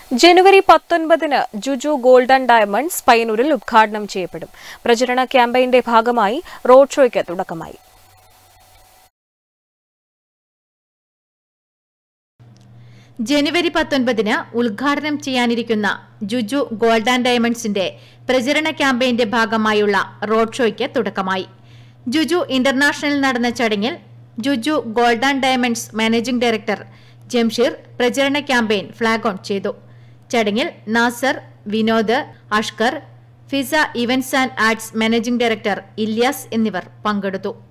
ജനുവരി പത്തൊൻപതിന് ജുജു golden diamonds പയ്യന്നൂരിൽ ഉദ്ഘാടനം ചെയ്യപ്പെടും പ്രചരണ ക്യാമ്പയിന്റെ ഭാഗമായി റോഡ് ഷോയ്ക്ക് തുടക്കമായി ജനുവരി പത്തൊൻപതിന് ഉദ്ഘാടനം ചെയ്യാനിരിക്കുന്ന ജുജു ഗോൾഡ് ആൻഡ് ഡയമണ്ട്സിന്റെ പ്രചരണ ക്യാമ്പയിന്റെ ഭാഗമായുള്ള റോഡ് ഷോയ്ക്ക് തുടക്കമായി ജുജു ഇന്റർനാഷണലിൽ നടന്ന ചടങ്ങിൽ Juju gold and diamonds managing director Jamsheer പ്രചരണ ക്യാമ്പയിൻ ഫ്ളാഗ് ഓൺ ചെയ്തു ചടങ്ങിൽ Nasar Vinod Ashkar Fiza events and arts managing director Ilyas എന്നിവർ പങ്കെടുത്തു